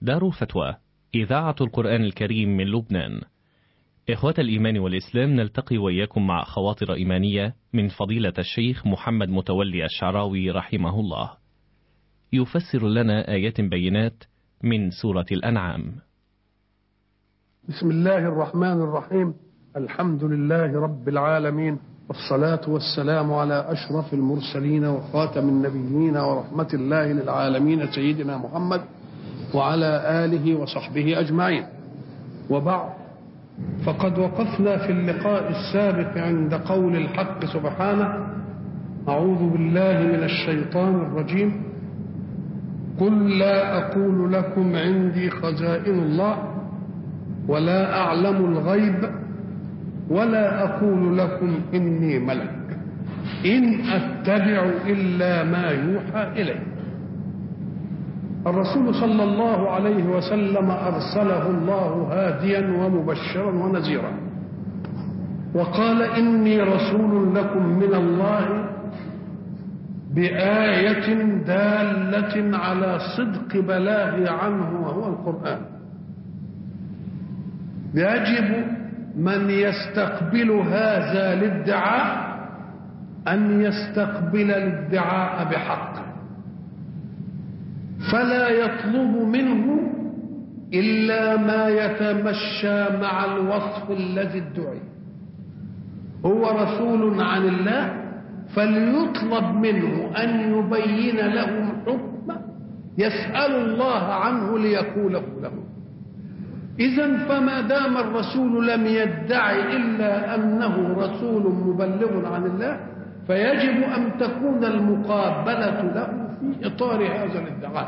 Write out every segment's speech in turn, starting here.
دار الفتوى إذاعة القرآن الكريم من لبنان إخوة الإيمان والإسلام نلتقي وإياكم مع خواطر إيمانية من فضيلة الشيخ محمد متولي الشعراوي رحمه الله يفسر لنا آيات بينات من سورة الأنعام بسم الله الرحمن الرحيم الحمد لله رب العالمين والصلاة والسلام على أشرف المرسلين وخاتم النبيين ورحمة الله للعالمين سيدنا محمد وعلى آله وصحبه أجمعين وبعد فقد وقفنا في اللقاء السابق عند قول الحق سبحانه أعوذ بالله من الشيطان الرجيم قل لا أقول لكم عندي خزائن الله ولا أعلم الغيب ولا أقول لكم إني ملك إن أتبع إلا ما يوحى إلي الرسول صلى الله عليه وسلم أرسله الله هاديا ومبشرا ونذيرا وقال إني رسول لكم من الله بآية دالة على صدق بلاغي عنه وهو القرآن يجب من يستقبل هذا الادعاء أن يستقبل الادعاء بحق فلا يطلب منه إلا ما يتمشى مع الوصف الذي ادعي هو رسول عن الله فليطلب منه أن يبين لهم حكم يسأل الله عنه ليقوله له إذا فما دام الرسول لم يدعي إلا أنه رسول مبلغ عن الله فيجب أن تكون المقابلة له في إطار هذا الادعاء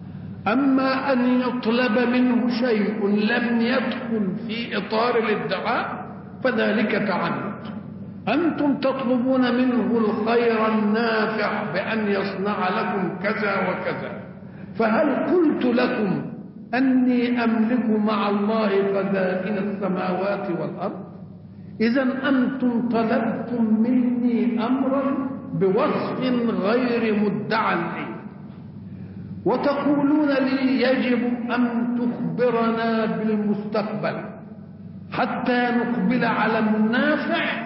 أما أن يطلب منه شيء لم يدخل في إطار الادعاء فذلك تعنت أنتم تطلبون منه الخير النافع بأن يصنع لكم كذا وكذا فهل قلت لكم أني أملك مع الله خزائن السماوات والأرض إذا أنتم طلبتم مني أمرا بوصف غير مدعى لي وتقولون لي يجب أن تخبرنا بالمستقبل حتى نقبل على النافع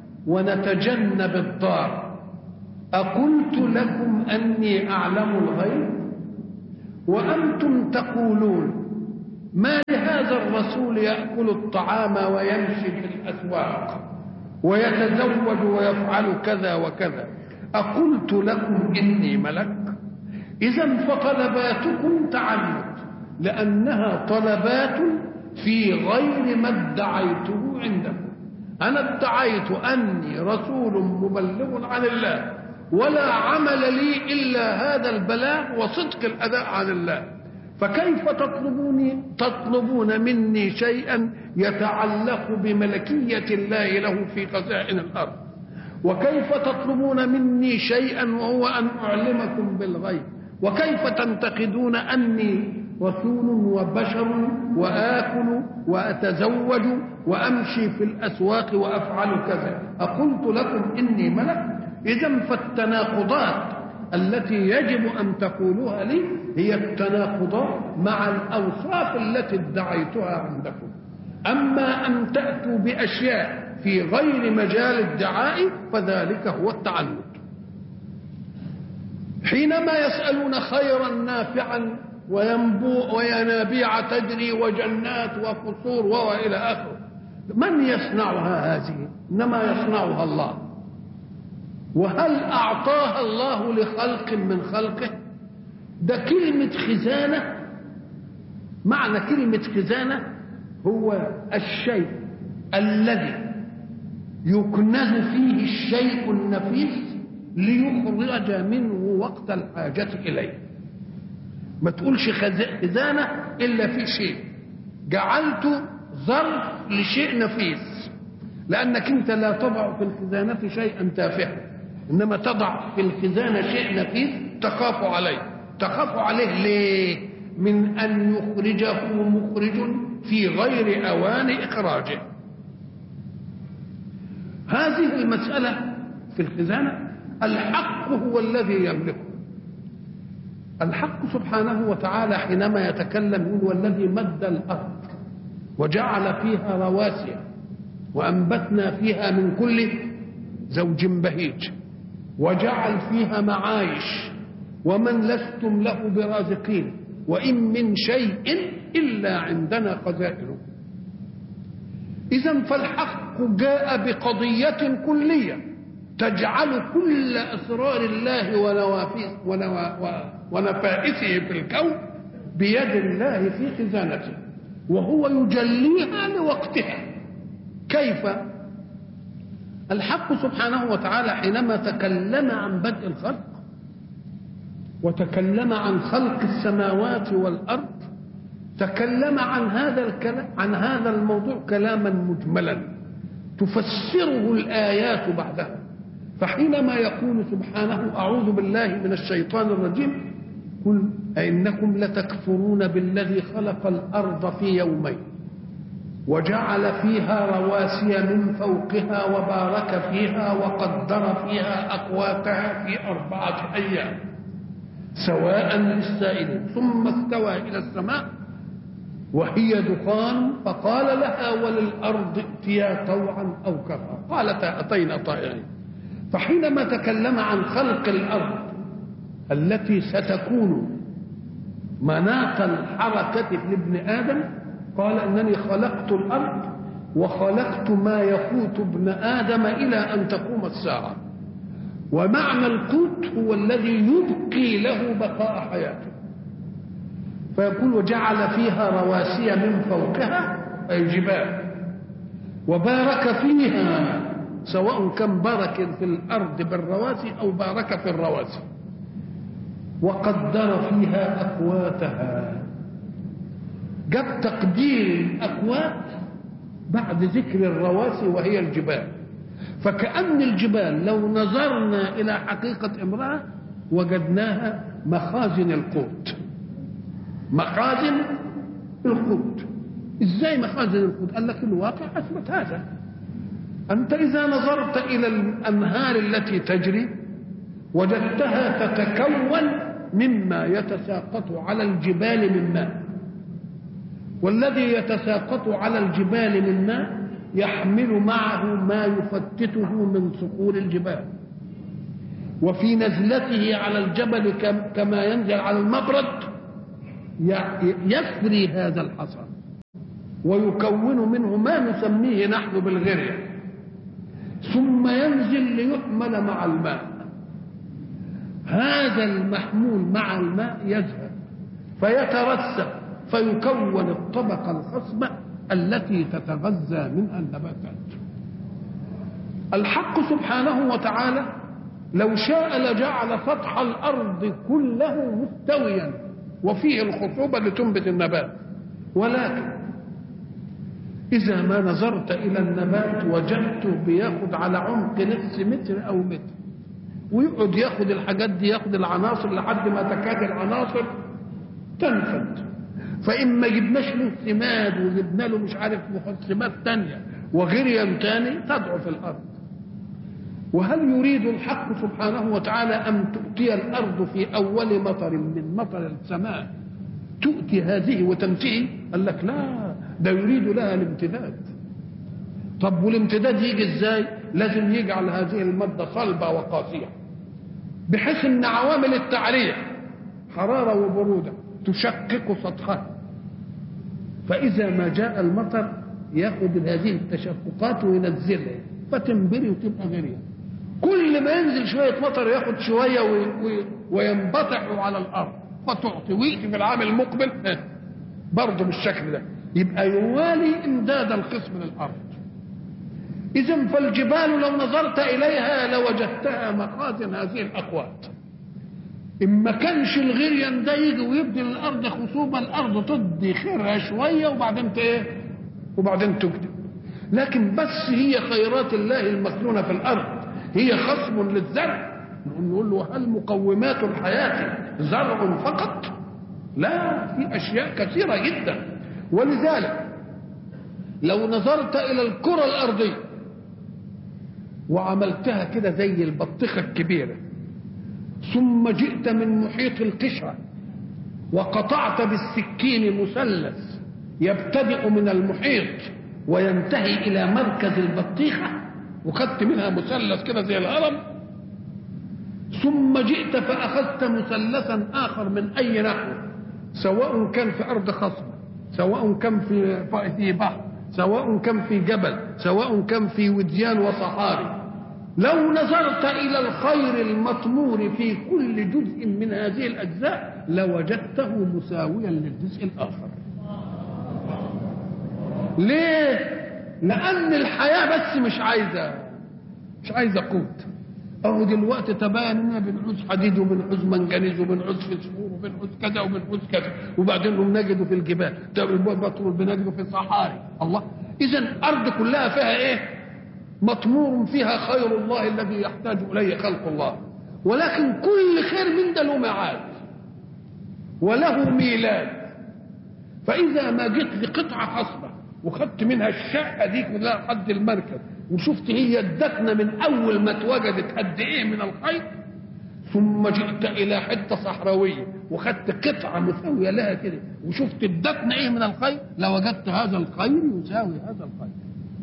ونتجنب الضار أقلت لكم أني أعلم الغيب وأنتم تقولون ما لهذا الرسول يأكل الطعام ويمشي في الأسواق ويتزوج ويفعل كذا وكذا أقلت لكم إني ملك إذا فطلباتكم تعنت لأنها طلبات في غير ما ادعيته عندكم أنا ادعيت أني رسول مبلغ عن الله ولا عمل لي إلا هذا البلاغ وصدق الأداء عن الله فكيف تطلبوني تطلبون مني شيئا يتعلق بملكية الله له في خزائن الأرض وكيف تطلبون مني شيئا وهو أن أعلمكم بالغيب وكيف تنتقدون أني رسول وبشر وآكل وأتزوج وأمشي في الأسواق وأفعل كذا أقلت لكم إني ملك إذا فالتناقضات التي يجب أن تقولوها لي هي التناقضات مع الأوصاف التي ادعيتها عندكم أما أن تأتوا بأشياء في غير مجال الدعاء فذلك هو التعنت حينما يسألون خيرا نافعا وينبوع وينابيع تجري وجنات وقصور وإلى آخره من يصنعها هذه إنما يصنعها الله وهل أعطاها الله لخلق من خلقه ده كلمة خزانة معنى كلمة خزانة هو الشيء الذي يكنز فيه الشيء النفيس ليخرج منه وقت الحاجة إليه ما تقولش خزانة إلا في شيء جعلت ظرف لشيء نفيس لأنك أنت لا تضع في الخزانة شيئا تافها إنما تضع في الخزانة شيء نفيس تخاف عليه تخاف عليه ليه من أن يخرجه مخرج في غير أوان إخراجه هذه المسألة في الخزانة الحق هو الذي يملكه الحق سبحانه وتعالى حينما يتكلم يقول والذي مد الأرض وجعل فيها رواسي وأنبتنا فيها من كل زوج بهيج وجعل فيها معايش ومن لستم له برازقين وإن من شيء إلا عندنا خزائنه إذا فالحق جاء بقضية كلية تجعل كل أسرار الله ونفائسه في الكون بيد الله في خزانته وهو يجليها لوقتها كيف الحق سبحانه وتعالى حينما تكلم عن بدء الخلق وتكلم عن خلق السماوات والارض تكلم عن هذا الكلام عن هذا الموضوع كلاما مجملا تفسره الايات بعدها فحينما يقول سبحانه اعوذ بالله من الشيطان الرجيم قل أئنكم لتكفرون بالذي خلق الأرض في يومين وجعل فيها رواسي من فوقها وبارك فيها وقدر فيها أقواتها في أربعة أيام سواء للسائلين ثم استوى إلى السماء وهي دخان فقال لها وللأرض ائتيا طوعا أو كرها قالتا أتينا طائعين فحينما تكلم عن خلق الأرض التي ستكون مناط الحركة لابن آدم قال أنني خلقت الأرض وخلقت ما يقوت ابن آدم إلى أن تقوم الساعة ومعنى القوت هو الذي يبقي له بقاء حياته فيقول وجعل فيها رواسي من فوقها أي جبال وبارك فيها سواء كان بارك في الأرض بالرواسي أو بارك في الرواسي وقدر فيها أقواتها جاب تقدير الأقوات بعد ذكر الرواسي وهي الجبال فكأن الجبال لو نظرنا إلى حقيقة امرأة وجدناها مخازن القوت مخازن القوت ازاي مخازن القوت قال لك الواقع اثبت هذا انت اذا نظرت الى الانهار التي تجري وجدتها تتكون مما يتساقط على الجبال من ماء والذي يتساقط على الجبال من ماء يحمل معه ما يفتته من صخور الجبال وفي نزلته على الجبل كما ينزل على المبرد يفري هذا الحصى ويكون منه ما نسميه نحن بالغرية ثم ينزل ليحمل مع الماء هذا المحمول مع الماء يذهب فيترسب فيكون الطبقة الخصبة التي تتغذى منها النباتات الحق سبحانه وتعالى لو شاء لجعل سطح الأرض كله مستويا وفيه الخصوبة لتنبت النبات ولكن إذا ما نظرت إلى النبات وجدته بياخد على عمق نصف متر أو متر ويقعد ياخد الحاجات دي ياخد العناصر لحد ما تكاد العناصر تنفد فإن ما جبناش له سماد وجبنا له مش عارف مخصبات تانية وغريا تاني تضعف الأرض وهل يريد الحق سبحانه وتعالى أن تؤتي الأرض في أول مطر من مطر السماء تؤتي هذه وتنتهي قال لك لا ده يريد لها الامتداد طب والامتداد يجي ازاي لازم يجعل هذه المادة صلبة وقاسية بحيث ان عوامل التعرية حرارة وبرودة تشقق سطحها فإذا ما جاء المطر ياخذ هذه التشققات وينزلها فتنبري وتبقى غرية كل ما ينزل شوية مطر ياخد شوية وي وي وينبطح على الأرض فتعطي ويأتي في العام المقبل برضه بالشكل ده يبقى يوالي إمداد الخصم للأرض إذا فالجبال لو نظرت إليها لوجدتها مخازن هذه الأقوات إن ما كانش الغريان ده يجي ويبدي للأرض خصوبة الأرض تدي خيرها شوية وبعدين إيه؟ وبعدين تكذب لكن بس هي خيرات الله المكنونة في الأرض هي خصم للزرع نقول له هل مقومات الحياة زرع فقط؟ لا في أشياء كثيرة جدا ولذلك لو نظرت إلى الكرة الأرضية وعملتها كده زي البطيخة الكبيرة ثم جئت من محيط القشرة وقطعت بالسكين مثلث يبتدئ من المحيط وينتهي الى مركز البطيخه وخدت منها مثلث كده زي الهرم ثم جئت فاخذت مثلثا اخر من اي نحو سواء كان في ارض خصبه سواء كان في في بحر سواء كان في جبل سواء كان في وديان وصحاري لو نظرت الى الخير المطمور في كل جزء من هذه الاجزاء لوجدته مساويا للجزء الاخر ليه لان الحياه بس مش عايزه مش عايزه قوت اهو دلوقتي تبين اننا بنعوز حديد وبنعوز منجنيز وبنعوز فسفور وبنعوز كذا وبنعوز كذا وبعدين نجده في الجبال بطول بنجده في الصحاري الله اذا الارض كلها فيها ايه مطمور فيها خير الله الذي يحتاج اليه خلق الله ولكن كل خير من ده له ميعاد وله ميلاد فاذا ما جيت لقطعه خصبه وخدت منها الشقه دي كلها لحد المركز وشفت هي ادتنا من اول ما اتوجدت قد ايه من الخير ثم جئت الى حته صحراويه وخدت قطعه مساويه لها كده وشفت ادتنا ايه من الخير لوجدت هذا الخير يساوي هذا الخير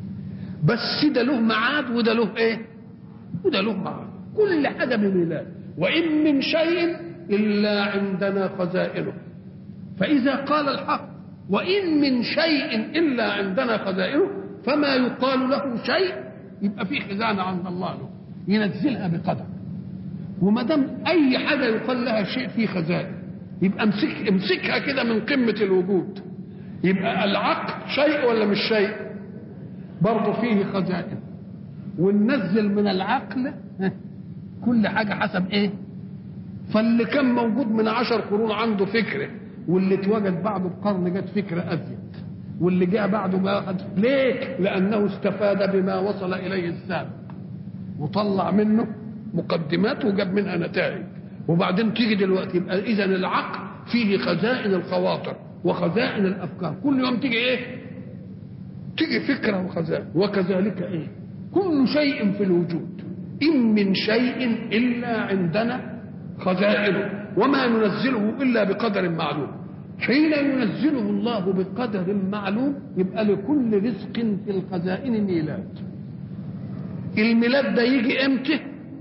بس ده له ميعاد وده له ايه وده له ميعاد كل حاجه بميلاد وان من شيء الا عندنا خزائنه فاذا قال الحق وان من شيء الا عندنا خزائنه فما يقال له شيء يبقى في خزانه عند الله له ينزلها بقدر وما دام اي حاجه يقال لها شيء في خزائن يبقى امسك امسكها كده من قمه الوجود يبقى العقل شيء ولا مش شيء برضه فيه خزائن وننزل من العقل كل حاجه حسب ايه فاللي كان موجود من عشر قرون عنده فكره واللي اتوجد بعده بقرن جت فكره ازيد واللي جاء بعده ما أخذ ليه؟ لأنه استفاد بما وصل إليه السابق وطلع منه مقدمات وجاب منها نتائج وبعدين تيجي دلوقتي يبقى إذا العقل فيه خزائن الخواطر وخزائن الأفكار كل يوم تيجي إيه؟ تيجي فكرة وخزائن وكذلك إيه؟ كل شيء في الوجود إن من شيء إلا عندنا خزائنه وما ننزله إلا بقدر معلوم حين ينزله الله بقدر معلوم يبقى لكل رزق في الخزائن ميلاد الميلاد ده يجي امتى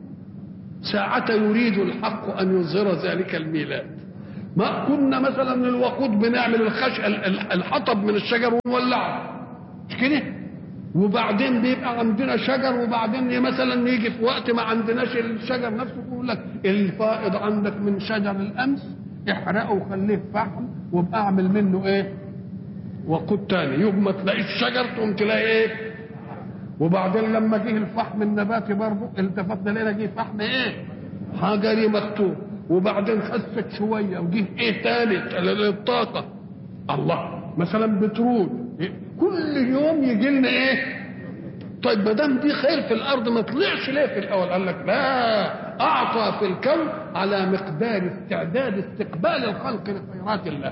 ساعة يريد الحق أن يظهر ذلك الميلاد ما كنا مثلا الوقود بنعمل الخش الحطب من الشجر ونولعه مش كده وبعدين بيبقى عندنا شجر وبعدين مثلا يجي في وقت ما عندناش الشجر نفسه يقول لك الفائض عندك من شجر الامس احرقه وخليه فحم وابقى اعمل منه ايه وقود تاني يوم ما تلاقي الشجر تقوم تلاقي ايه وبعدين لما جه الفحم النباتي برضه التفتنا لقينا جه فحم ايه حجري مكتوب وبعدين خست شويه وجه ايه تالت للطاقه الله مثلا بترول كل يوم يجي لنا ايه طيب ما دام دي خير في الارض ما طلعش ليه في الاول قال لك لا اعطى في الكون على مقدار استعداد استقبال الخلق لخيرات الله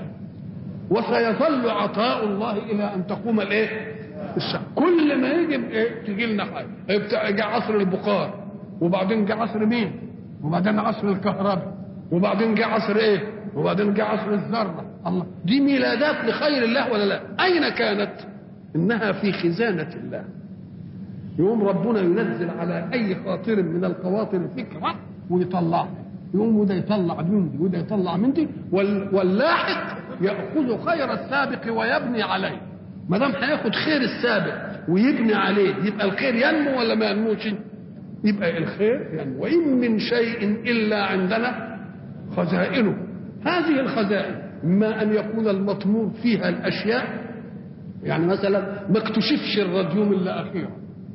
وسيظل عطاء الله الى ان تقوم الايه الساعه كل ما يجي ايه تجي لنا حاجه جاء عصر البخار وبعدين جاء عصر مين وبعدين عصر الكهرباء وبعدين جاء عصر ايه وبعدين جاء عصر الذره الله دي ميلادات لخير الله ولا لا اين كانت انها في خزانه الله يقوم ربنا ينزل على اي خاطر من الخواطر فكره ويطلعها يقوم وده يطلع من دي وده يطلع من دي واللاحق ياخذ خير السابق ويبني عليه ما دام هياخد خير السابق ويبني عليه يبقى الخير ينمو ولا ما ينموش يبقى الخير ينمو وان من شيء الا عندنا خزائنه هذه الخزائن اما ان يكون المطمور فيها الاشياء يعني مثلا ما اكتشفش الراديوم الا اخيرا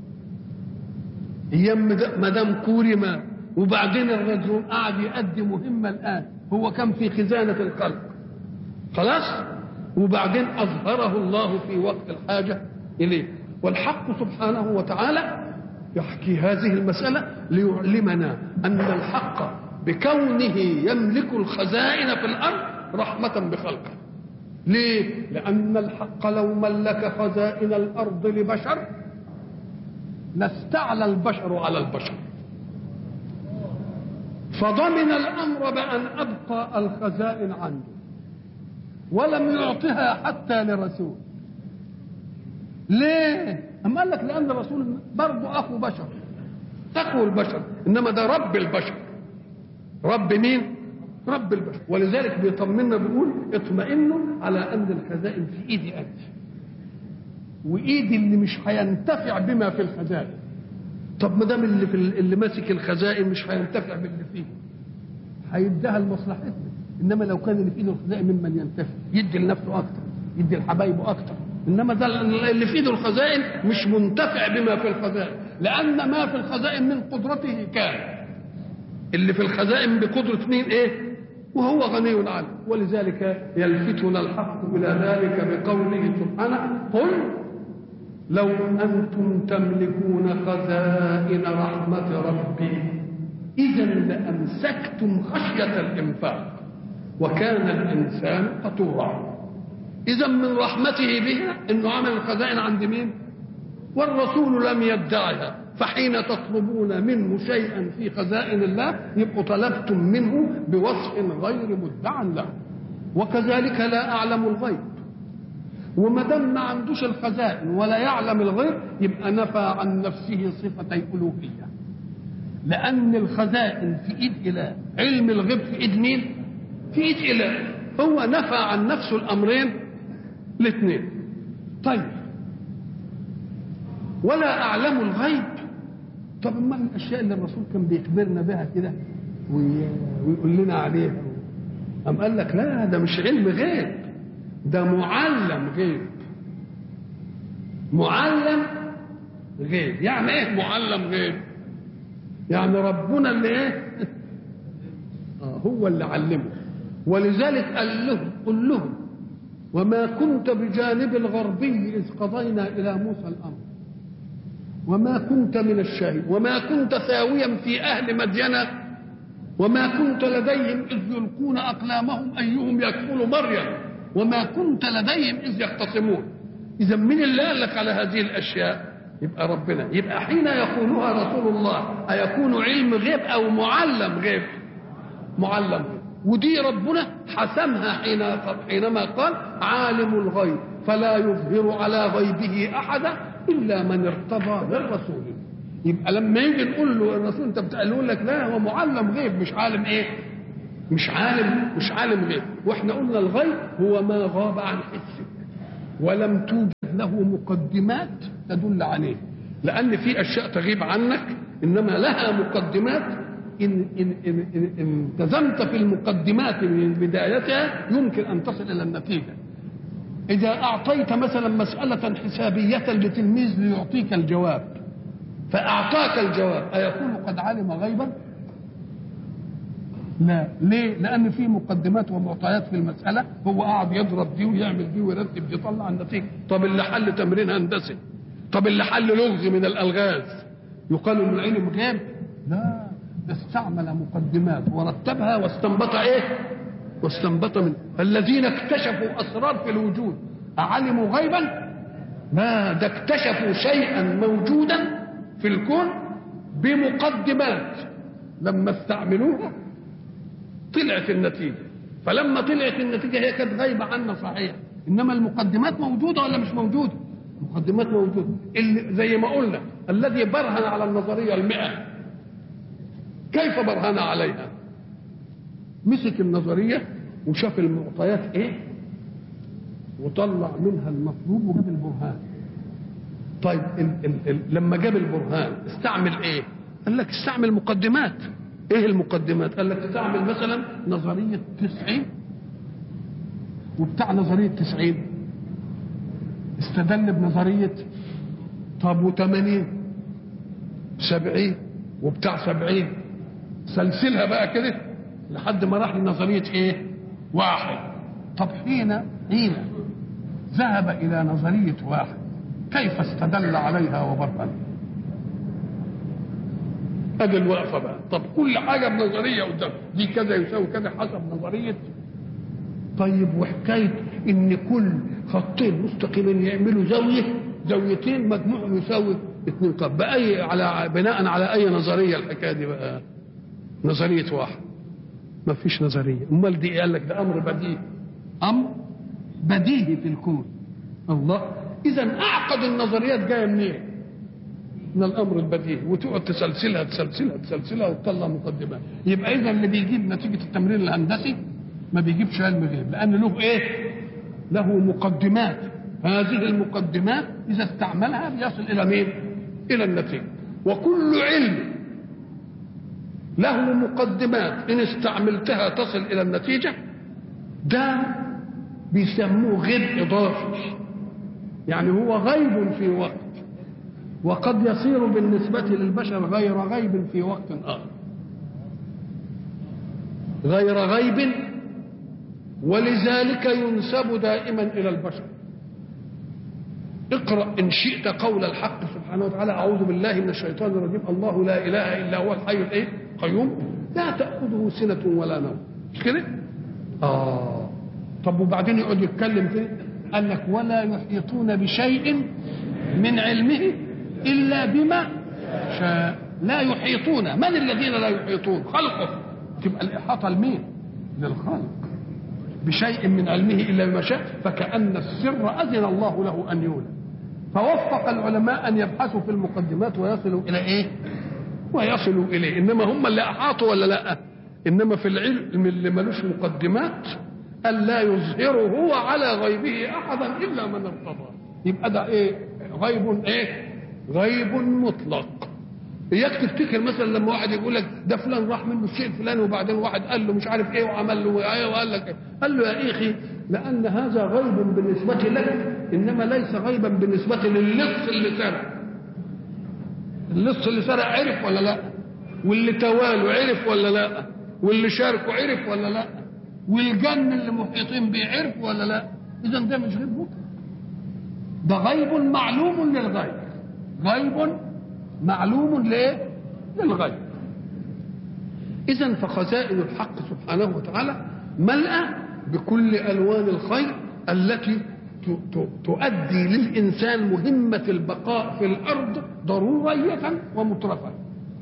ايام مدام كوري ما وبعدين الراديوم قعد يؤدي مهمه الان هو كان في خزانه القلب خلاص وبعدين اظهره الله في وقت الحاجه اليه والحق سبحانه وتعالى يحكي هذه المساله ليعلمنا ان الحق بكونه يملك الخزائن في الارض رحمه بخلقه ليه لان الحق لو ملك خزائن الارض لبشر لاستعلى البشر على البشر فضمن الامر بان ابقى الخزائن عنده ولم يعطها حتى لرسول ليه أم قال لك لأن الرسول برضه أخو بشر أخو البشر إنما ده رب البشر رب مين رب البشر ولذلك بيطمنا بيقول اطمئنوا على أن الخزائن في إيدي أنت وإيدي اللي مش هينتفع بما في الخزائن طب ما دام اللي في اللي ماسك الخزائن مش هينتفع باللي فيه هيديها لمصلحتنا انما لو كان اللي في ايده الخزائن ممن ينتفع يدي لنفسه اكتر يدي لحبايبه اكتر انما ده اللي في ايده الخزائن مش منتفع بما في الخزائن لان ما في الخزائن من قدرته كان اللي في الخزائن بقدره مين ايه وهو غني عنه ولذلك يلفتنا الحق الى ذلك بقوله سبحانه قل لو انتم تملكون خزائن رحمه ربي اذا لامسكتم خشيه الانفاق وكان الانسان قطورا اذا من رحمته بها انه عمل الخزائن عند مين والرسول لم يدعها فحين تطلبون منه شيئا في خزائن الله يبقوا طلبتم منه بوصف غير مدعى له وكذلك لا اعلم الغيب وما دام ما عندوش الخزائن ولا يعلم الغيب يبقى نفى عن نفسه صفتي الوهيه لان الخزائن في ايد اله علم الغيب في ايد مين في ايد اله هو نفى عن نفسه الامرين الاثنين طيب ولا اعلم الغيب طب ما الاشياء اللي الرسول كان بيخبرنا بها كده ويقول لنا عليها أم قال لك لا ده مش علم غيب ده معلم غيب معلم غيب يعني ايه معلم غيب يعني ربنا اللي ايه آه هو اللي علمه ولذلك قال لهم قل لهم وما كنت بجانب الغربي إذ قضينا إلى موسى الأمر وما كنت من الشاهد وما كنت ثاويا في أهل مدينة وما كنت لديهم إذ يلقون أقلامهم أيهم يكفل مريم وما كنت لديهم إذ يختصمون إذا من اللي قال لك على هذه الأشياء يبقى ربنا يبقى حين يقولها رسول الله أيكون علم غيب أو معلم غيب معلم غيب ودي ربنا حسمها حين حينما قال عالم الغيب فلا يظهر على غيبه احدا الا من ارتضى من رسول يبقى لما يجي نقول له الرسول انت بتقول لك لا هو معلم غيب مش عالم ايه مش عالم مش عالم غيب واحنا قلنا الغيب هو ما غاب عن حسك ولم توجد له مقدمات تدل عليه لان في اشياء تغيب عنك انما لها مقدمات إن, إن, إن, إن, إن التزمت في المقدمات من بدايتها يمكن أن تصل إلى النتيجة إذا أعطيت مثلا مسألة حسابية لتلميذ ليعطيك الجواب فأعطاك الجواب أيكون قد علم غيبا؟ لا ليه؟ لأن في مقدمات ومعطيات في المسألة هو قاعد يضرب دي ويعمل دي ويرتب دي يطلع النتيجة طب اللي حل تمرين هندسي طب اللي حل لغز من الألغاز يقال إنه علم غيب؟ لا استعمل مقدمات ورتبها واستنبط ايه واستنبط من الذين اكتشفوا اسرار في الوجود اعلموا غيبا ما ده اكتشفوا شيئا موجودا في الكون بمقدمات لما استعملوها طلعت النتيجه فلما طلعت النتيجه هي كانت غايبه عنا صحيح انما المقدمات موجوده ولا مش موجوده المقدمات موجوده اللي زي ما قلنا الذي برهن على النظريه المئة كيف برهن عليها مسك النظريه وشاف المعطيات ايه وطلع منها المطلوب وجاب البرهان طيب ال ال ال لما جاب البرهان استعمل ايه قال لك استعمل مقدمات ايه المقدمات قال لك استعمل مثلا نظريه تسعين وبتاع نظريه تسعين استدل بنظريه طب وثمانين سبعين وبتاع سبعين سلسلها بقى كده لحد ما راح لنظريه ايه واحد طب حين حين ذهب الى نظريه واحد كيف استدل عليها وبرهن ادي الوقفه بقى طب كل حاجه بنظريه قدام دي كذا يساوي كذا حسب نظريه طيب وحكايه ان كل خطين مستقيمين يعملوا زاويه زاويتين مجموعهم يساوي اثنين طب باي على بناء على اي نظريه الحكايه دي بقى نظريه واحد ما فيش نظريه امال دي قال لك ده امر بديهي امر بديهي في الكون الله اذا اعقد النظريات جايه منين من الامر البديهي وتقعد تسلسلها تسلسلها تسلسلها وتطلع مقدمات يبقى اذا اللي بيجيب نتيجه التمرين الهندسي ما بيجيبش علم غيب لان له ايه له مقدمات هذه المقدمات اذا استعملها بيصل الى مين الى النتيجه وكل علم له مقدمات ان استعملتها تصل الى النتيجه ده بيسموه غيب اضافي يعني هو غيب في وقت وقد يصير بالنسبة للبشر غير غيب في وقت آخر غير غيب ولذلك ينسب دائما إلى البشر اقرأ إن شئت قول الحق سبحانه وتعالى أعوذ بالله من الشيطان الرجيم الله لا إله إلا هو الحي الإيه؟ قيوم لا تأخذه سنة ولا نوم مش كده؟ آه طب وبعدين يقعد يتكلم فيه قال لك ولا يحيطون بشيء من علمه إلا بما شاء لا يحيطون من الذين لا يحيطون خلقه تبقى الإحاطة لمين للخالق بشيء من علمه إلا بما شاء فكأن السر أذن الله له أن يولد فوفق العلماء أن يبحثوا في المقدمات ويصلوا إلى إيه ويصلوا إليه إنما هم اللي أحاطوا ولا لا إنما في العلم اللي ملوش مقدمات ألا يظهره على غيبه أحدا إلا من ارتضى يبقى ده إيه غيب إيه غيب مطلق اياك تفتكر مثلا لما واحد يقول لك ده فلان راح منه الشيء الفلاني وبعدين واحد قال له مش عارف ايه وعمل له ايه وقال لك إيه. قال له يا اخي لان هذا غيب بالنسبه لك انما ليس غيبا بالنسبه للص اللي سرق اللص اللي سرق عرف ولا لا واللي تواله عرف ولا لا واللي شاركه عرف ولا لا والجن اللي محيطين بيه عرف ولا لا اذا ده مش غيب مطلق ده غيب معلوم للغيب غيب معلوم ليه للغيب اذا فخزائن الحق سبحانه وتعالى ملأى بكل الوان الخير التي تؤدي للانسان مهمه البقاء في الارض ضروريه ومترفه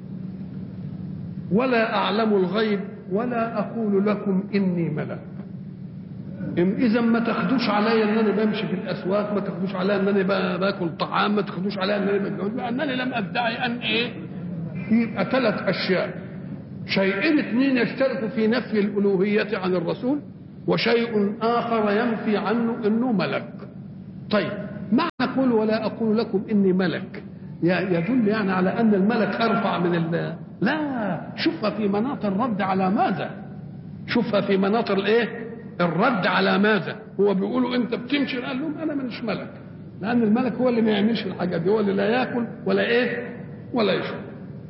ولا اعلم الغيب ولا اقول لكم اني ملك إن اذا ما تاخدوش عليا ان انا بمشي في الاسواق ما تاخدوش عليا ان انا باكل طعام ما تاخدوش عليا ان انا بتجوز لانني لم ادعي ان ايه يبقى ثلاث اشياء شيئين اثنين يشتركوا في نفي الالوهيه عن الرسول وشيء اخر ينفي عنه انه ملك طيب معنى قول ولا اقول لكم اني ملك يدل يعني على ان الملك ارفع من ال لا شوفها في مناط الرد على ماذا شوفها في مناط الايه الرد على ماذا هو بيقولوا انت بتمشي قال لهم انا مش ملك لان الملك هو اللي ما يعملش الحاجات دي هو اللي لا ياكل ولا ايه ولا يشرب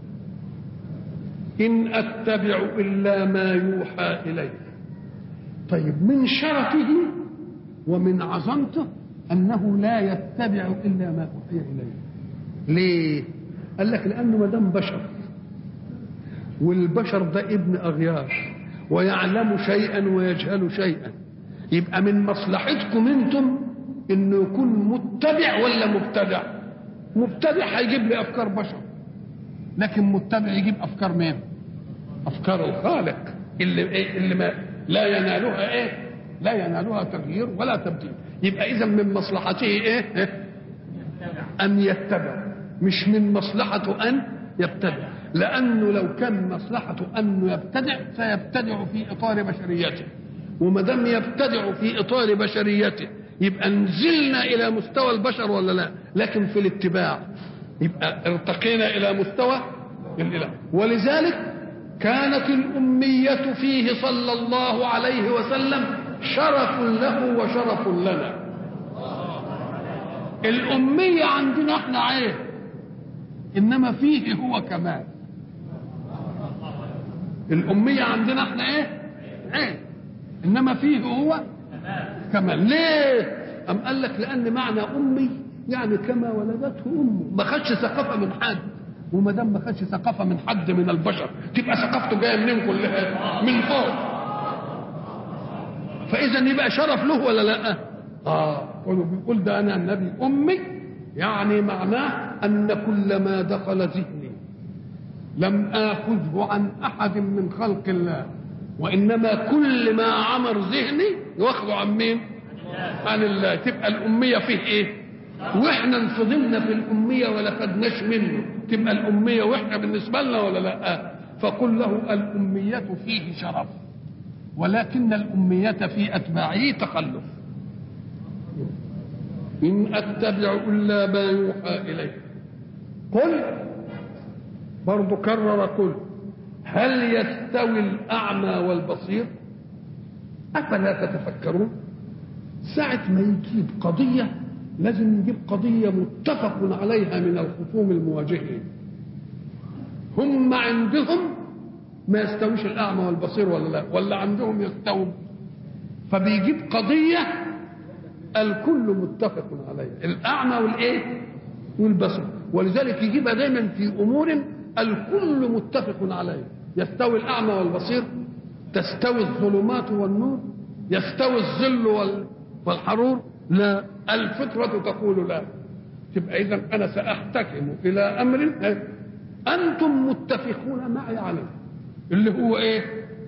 ان اتبع الا ما يوحى الي طيب من شرفه ومن عظمته انه لا يتبع الا ما اوحي اليه ليه قال لك لانه ما دام بشر والبشر ده ابن اغيار ويعلم شيئا ويجهل شيئا يبقى من مصلحتكم انتم انه يكون متبع ولا مبتدع مبتدع هيجيب لي افكار بشر لكن متبع يجيب افكار مين افكار الخالق اللي اللي ما لا ينالها ايه لا ينالها تغيير ولا تبديل يبقى اذا من مصلحته ايه ان يتبع مش من مصلحته ان يبتدع لانه لو كان مصلحته انه يبتدع سيبتدع في اطار بشريته وما دام يبتدع في اطار بشريته يبقى نزلنا الى مستوى البشر ولا لا لكن في الاتباع يبقى ارتقينا الى مستوى الاله ولذلك كانت الأمية فيه صلى الله عليه وسلم شرف له وشرف لنا الأمية عندنا احنا عيب إنما فيه هو كمال الأمية عندنا احنا ايه عيب إنما فيه هو كمال ليه أم قال لك لأن معنى أمي يعني كما ولدته أمه ما خدش ثقافة من حد وما دام ما خدش ثقافه من حد من البشر تبقى ثقافته جايه منين كلها؟ من فوق. فاذا يبقى شرف له ولا لا؟ اه بيقول ده انا النبي امي يعني معناه ان كل ما دخل ذهني لم اخذه عن احد من خلق الله وانما كل ما عمر ذهني واخذه عن مين؟ عن الله تبقى الأمية فيه إيه وإحنا انفضلنا في الأمية ولا خدناش منه تبقى الأمية وإحنا بالنسبة لنا ولا لا فقل له الأمية فيه شرف ولكن الأمية في أتباعه تخلف إن أتبع إلا ما يوحى إليه قل برضو كرر قل هل يستوي الأعمى والبصير أفلا تتفكرون ساعة ما يجيب قضية لازم يجيب قضية متفق عليها من الخصوم المواجهين هم عندهم ما يستويش الأعمى والبصير ولا لا ولا عندهم يستوي فبيجيب قضية الكل متفق عليها الأعمى والإيه والبصر ولذلك يجيبها دايما في أمور الكل متفق عليه يستوي الأعمى والبصير تستوي الظلمات والنور يستوي الظل والحرور لا الفطرة تقول لا تبقى إذا أنا سأحتكم إلى أمر أنتم متفقون معي عليه اللي هو إيه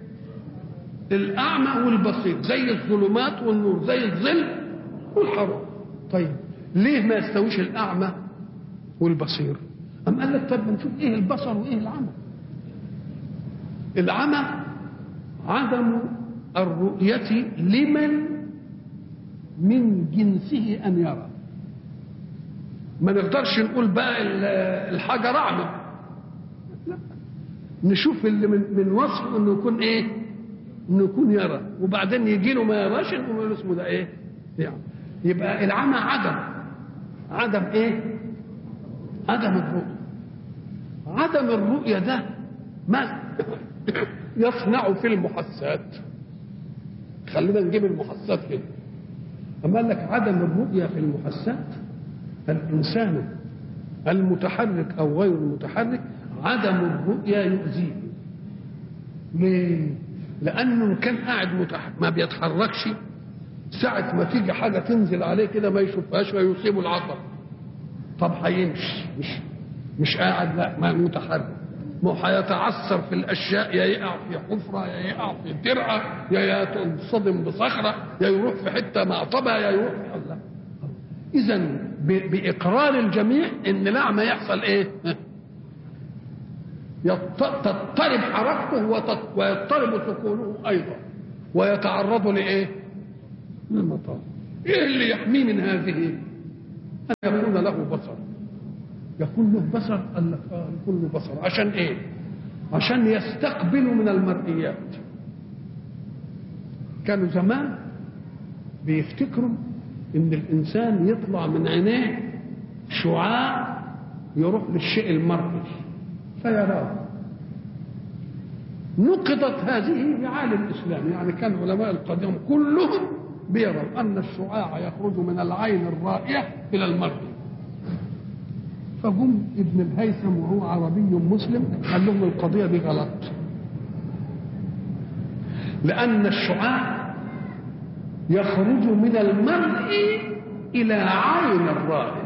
الأعمى والبصير زي الظلمات والنور زي الظل والحرور طيب ليه ما يستويش الأعمى والبصير أم قال لك طب نشوف إيه البصر وإيه العمى العمى عدم الرؤية لمن من جنسه أن يرى ما نقدرش نقول بقى الحجر أعمى لا نشوف اللي من, من وصفه انه يكون ايه انه يكون يرى وبعدين يجي له ما يراش نقول اسمه ده ايه يعني يبقى العمى عدم عدم ايه عدم الرؤية عدم الرؤية ده ما يصنع في المحسات خلينا نجيب المحسات كده أما قال لك عدم الرؤية في المحسات الإنسان المتحرك أو غير المتحرك عدم الرؤية يؤذيه ليه؟ لأنه كان قاعد متح... ما بيتحركش ساعة ما تيجي حاجة تنزل عليه كده ما يشوفهاش ويصيبه العطر طب هيمشي مش مش قاعد لا ما متحرك ما هو هيتعثر في الاشياء يا يقع في حفره يا يقع في ترعه يا ينصدم بصخره يا يروح في حته معطبه يا يروح في الله اذا باقرار الجميع ان الاعمى يحصل ايه؟ تضطرب حركته ويضطرب سكونه ايضا ويتعرض لايه؟ للمطار ايه اللي يحميه من هذه؟ ان يكون له بصر يكون له بصر قال لك اه يكون له بصر عشان ايه؟ عشان يستقبل من المرئيات كانوا زمان بيفتكروا ان الانسان يطلع من عينيه شعاع يروح للشيء المرئي فيراه نقضت هذه بعالم الاسلام يعني كان علماء القديم كلهم بيروا ان الشعاع يخرج من العين الرائيه الى المرئي فجم ابن الهيثم وهو عربي مسلم قال لهم القضيه دي غلط لان الشعاع يخرج من المرء الى عين الرائي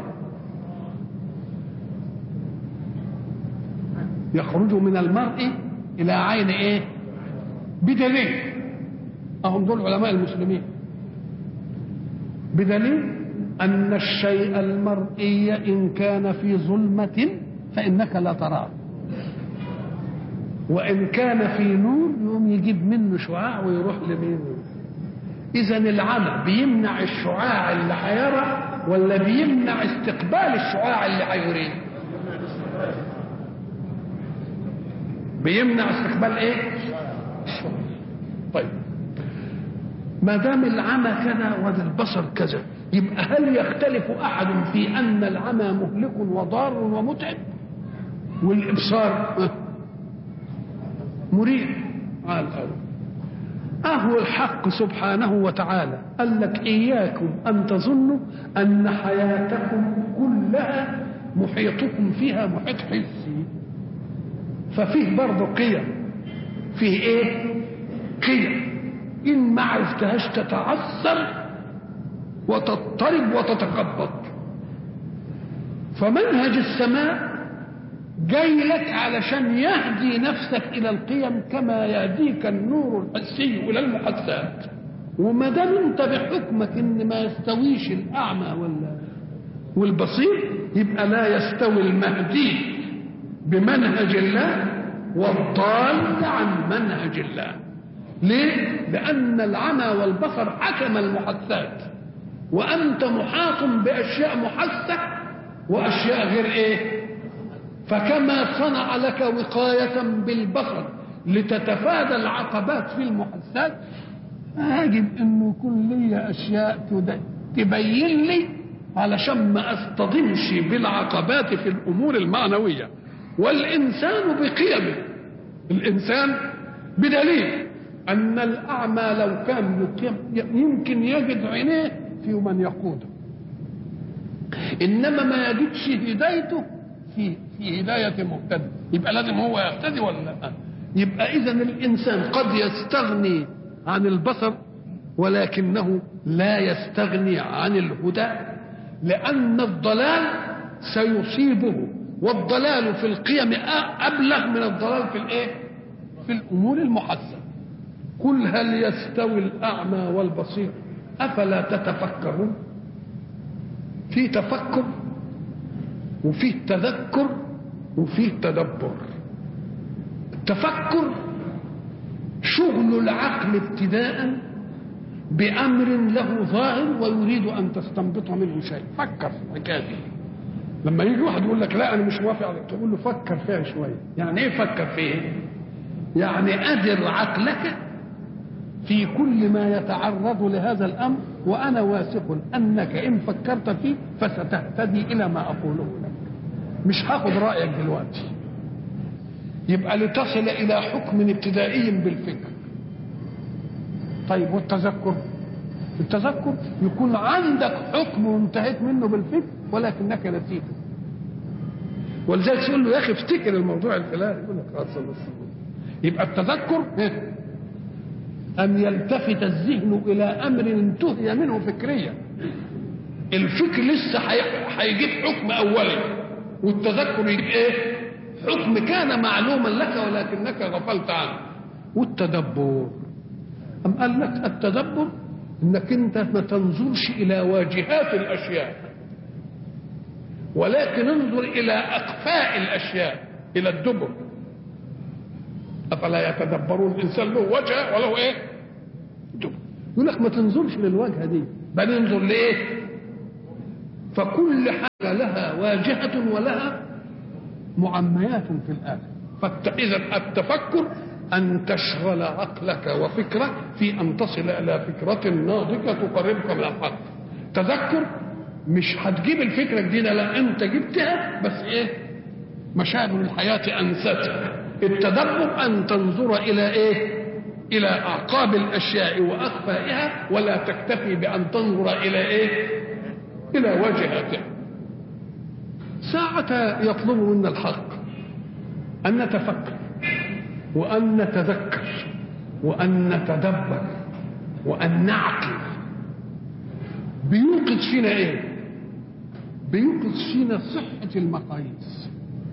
يخرج من المرء الى عين ايه بدليل اهم دول علماء المسلمين بدليل أن الشيء المرئي إن كان في ظلمة فإنك لا تراه وإن كان في نور يقوم يجيب منه شعاع ويروح لمين إذا العمى بيمنع الشعاع اللي هيرى ولا بيمنع استقبال الشعاع اللي هيريه بيمنع استقبال ايه طيب ما دام العمى كذا والبصر كذا يبقى هل يختلف احد في ان العمى مهلك وضار ومتعب والابصار مريح على الاول أهو الحق سبحانه وتعالى قال لك إياكم أن تظنوا أن حياتكم كلها محيطكم فيها محيط حسي ففيه برضه قيم فيه ايه قيم ان ما عرفتهاش تتعثر وتضطرب وتتخبط فمنهج السماء جاي لك علشان يهدي نفسك الى القيم كما يهديك النور الحسي الى المحسات وما دام انت بحكمك ان ما يستويش الاعمى ولا والبصير يبقى لا يستوي المهدي بمنهج الله والضال عن منهج الله ليه لان العمى والبصر حكم المحسات وانت محاط باشياء محسه واشياء غير ايه فكما صنع لك وقايه بالبصر لتتفادى العقبات في المحسات يجب انه يكون لي اشياء تبين لي علشان ما اصطدمش بالعقبات في الامور المعنويه والانسان بقيمه الانسان بدليل ان الاعمى لو كان يمكن يجد عينيه في من يقوده انما ما يجدش هدايته في في هدايه مهتد يبقى لازم هو يهتدي ولا لا يبقى اذا الانسان قد يستغني عن البصر ولكنه لا يستغني عن الهدى لان الضلال سيصيبه والضلال في القيم ابلغ من الضلال في الايه في الامور المحسنه قل هل يستوي الاعمى والبصير افلا تتفكرون في تفكر وفيه تذكر وفيه تدبر التفكر شغل العقل ابتداء بامر له ظاهر ويريد ان تستنبط منه شيء فكر في الحكايه دي لما يجي واحد يقول لك لا انا مش موافق عليك تقول له فكر فيها شويه يعني ايه فكر فيها يعني ادر عقلك في كل ما يتعرض لهذا الامر وانا واثق انك ان فكرت فيه فستهتدي الى ما اقوله لك مش هاخد رايك دلوقتي يبقى لتصل الى حكم ابتدائي بالفكر طيب والتذكر التذكر يكون عندك حكم وانتهيت منه بالفكر ولكنك نسيته ولذلك تقول له يا اخي افتكر الموضوع الفلاني يقول لك خلاص يبقى التذكر ان يلتفت الذهن الى امر انتهي منه فكريا الفكر لسه هيجيب حكم اولي والتذكر يجيب ايه حكم كان معلوما لك ولكنك غفلت عنه والتدبر أم قال لك التدبر انك انت ما تنظرش الى واجهات الاشياء ولكن انظر الى اقفاء الاشياء الى الدبر افلا يتدبرون الانسان له وجه وله ايه دبر يقول لك ما تنظرش للواجهه دي بل انظر لايه فكل حاجه لها واجهه ولها معميات في الاخر فاذا التفكر أن تشغل عقلك وفكرك في أن تصل إلى فكرة ناضجة تقربك من الحق تذكر مش هتجيب الفكرة الجديدة لا أنت جبتها بس إيه مشاغل الحياة أنستك التدبر أن تنظر إلى إيه إلى أعقاب الأشياء وأخفائها ولا تكتفي بأن تنظر إلى إيه إلى واجهاتها ساعة يطلب منا الحق أن نتفكر وأن نتذكر وأن نتدبر وأن نعقل بيوقظ فينا إيه؟ بيوقظ فينا صحة المقاييس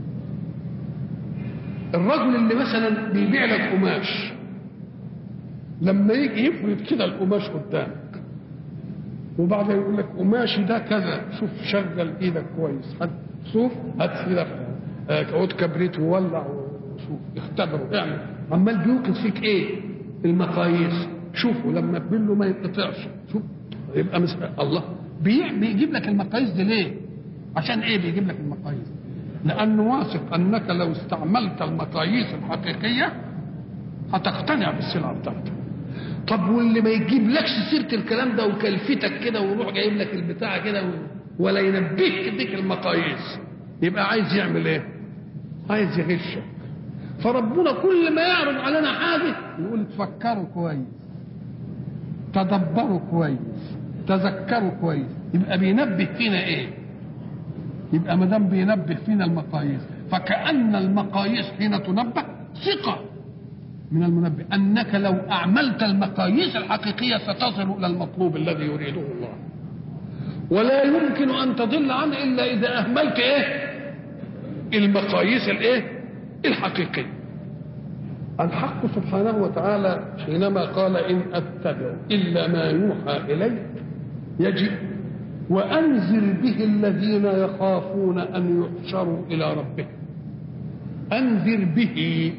الرجل اللي مثلا بيبيع لك قماش لما يجي يفرد كده القماش قدامك وبعدين يقول لك قماشي ده كذا شوف شغل ايدك كويس هات شوف هات كده عود كبريت وولع شوف اختبروا اعمل عمال بيوقظ فيك ايه المقاييس شوفوا لما تبين له ما ينقطعش شوف يبقى مس... الله بي... بيجيب لك المقاييس دي ليه عشان ايه بيجيب لك المقاييس لانه واثق انك لو استعملت المقاييس الحقيقيه هتقتنع بالسلعه بتاعتك طب واللي ما يجيب لكش سيره الكلام ده وكلفتك كده ويروح جايب لك البتاع كده و... ولا ينبهك يديك المقاييس يبقى عايز يعمل ايه عايز يغشك فربنا كل ما يعرض علينا حاجه يقول تفكروا كويس تدبروا كويس تذكروا كويس يبقى بينبه فينا ايه يبقى ما دام بينبه فينا المقاييس فكأن المقاييس حين تنبه ثقة من المنبه أنك لو أعملت المقاييس الحقيقية ستصل إلى المطلوب الذي يريده الله ولا يمكن أن تضل عنه إلا إذا أهملت إيه المقاييس الإيه الحقيقية الحق سبحانه وتعالى حينما قال إن أتبع إلا ما يوحى إلي يجب وأنذر به الذين يخافون أن يحشروا إلى ربهم أنذر به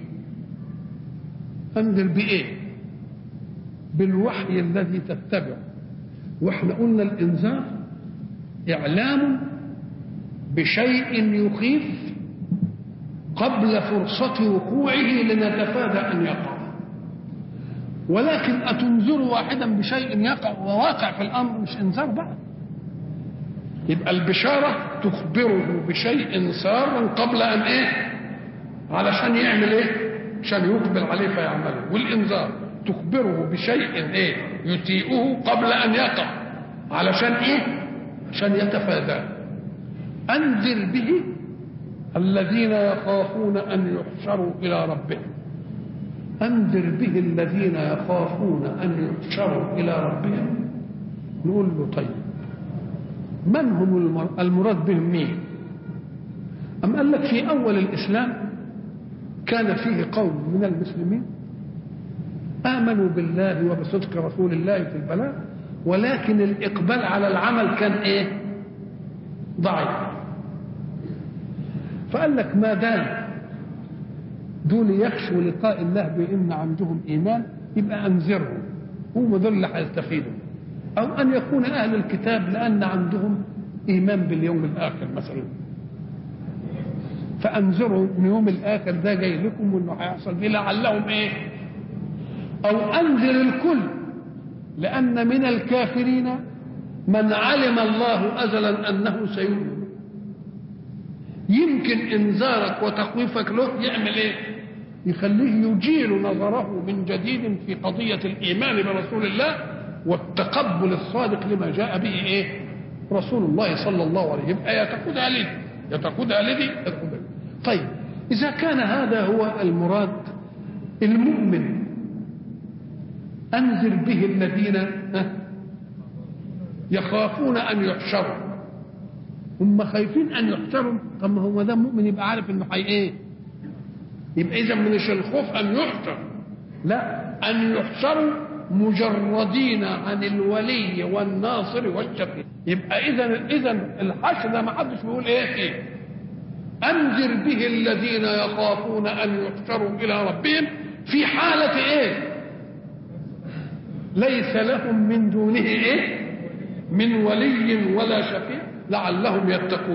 أنذر بإيه بالوحي الذي تتبعه واحنا قلنا الإنذار إعلام بشيء يخيف قبل فرصة وقوعه لنتفادى أن يقع ولكن أتنذر واحدا بشيء يقع وواقع في الأمر مش إنذار بقى يبقى البشارة تخبره بشيء سار قبل أن إيه علشان يعمل إيه عشان يقبل عليه فيعمله والإنذار تخبره بشيء إيه يسيئه قبل أن يقع علشان إيه عشان يتفاداه أنذر به الذين يخافون أن يحشروا إلى ربهم أنذر به الذين يخافون أن يحشروا إلى ربهم نقول له طيب من هم المراد بهم مين أم قال لك في أول الإسلام كان فيه قوم من المسلمين آمنوا بالله وبصدق رسول الله في البلاء ولكن الإقبال على العمل كان إيه ضعيف فقال لك ما دام دول يخشوا لقاء الله بان عندهم ايمان يبقى انذرهم هم دول اللي هيستفيدوا او ان يكون اهل الكتاب لان عندهم ايمان باليوم الاخر مثلا فانذروا ان يوم الاخر ده جاي لكم وانه هيحصل به لعلهم ايه او انذر الكل لان من الكافرين من علم الله ازلا انه سيؤمن يمكن انذارك وتخويفك له يعمل ايه يخليه يجيل نظره من جديد في قضية الإيمان برسول الله والتقبل الصادق لما جاء به إيه؟ رسول الله صلى الله عليه وسلم يبقى يتقودها لدي يتقودها لدي طيب إذا كان هذا هو المراد المؤمن أنذر به الذين يخافون أن يحشروا هم خايفين ان يحشروا طب ما هو ده مؤمن يبقى عارف انه حي ايه يبقى اذا مش الخوف ان يحشر لا ان يحشروا مجردين عن الولي والناصر والشفيع يبقى اذا اذا الحشر ده ما حدش بيقول ايه فيه انذر به الذين يخافون ان يحشروا الى ربهم في حاله ايه ليس لهم من دونه ايه من ولي ولا شفيع لعلهم يتقون